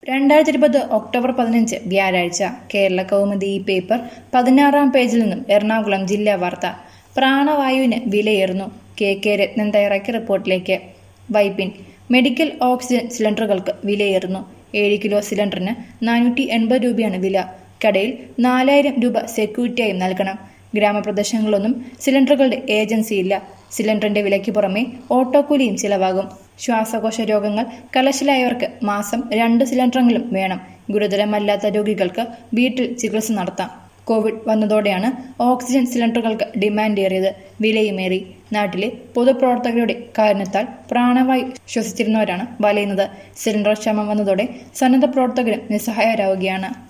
രണ്ടായിരത്തി ഇരുപത് ഒക്ടോബർ പതിനഞ്ച് വ്യാഴാഴ്ച കേരള കൗമുദി ഈ പേപ്പർ പതിനാറാം പേജിൽ നിന്നും എറണാകുളം ജില്ലാ വാർത്ത പ്രാണവായുവിന് വിലയേറുന്നു കെ കെ രത്നൻ തയ്യാറാക്കിയ റിപ്പോർട്ടിലേക്ക് വൈപ്പിൻ മെഡിക്കൽ ഓക്സിജൻ സിലിണ്ടറുകൾക്ക് വിലയേറുന്നു ഏഴ് കിലോ സിലിണ്ടറിന് നാനൂറ്റി എൺപത് രൂപയാണ് വില കടയിൽ നാലായിരം രൂപ സെക്യൂരിറ്റിയായി നൽകണം ഗ്രാമപ്രദേശങ്ങളിലൊന്നും സിലിണ്ടറുകളുടെ ഏജൻസിയില്ല സിലിണ്ടറിന്റെ വിലയ്ക്ക് പുറമെ ഓട്ടോക്കൂലിയും ചിലവാകും ശ്വാസകോശ രോഗങ്ങൾ കലശലായവർക്ക് മാസം രണ്ട് സിലിണ്ടറെങ്കിലും വേണം ഗുരുതരമല്ലാത്ത രോഗികൾക്ക് വീട്ടിൽ ചികിത്സ നടത്താം കോവിഡ് വന്നതോടെയാണ് ഓക്സിജൻ സിലിണ്ടറുകൾക്ക് ഡിമാൻഡ് ഏറിയത് വിലയുമേറി നാട്ടിലെ പൊതുപ്രവർത്തകരുടെ കാരണത്താൽ പ്രാണവായു ശ്വസിച്ചിരുന്നവരാണ് വലയുന്നത് സിലിണ്ടർ ക്ഷാമം വന്നതോടെ സന്നദ്ധ പ്രവർത്തകരും നിസ്സഹായരാവുകയാണ്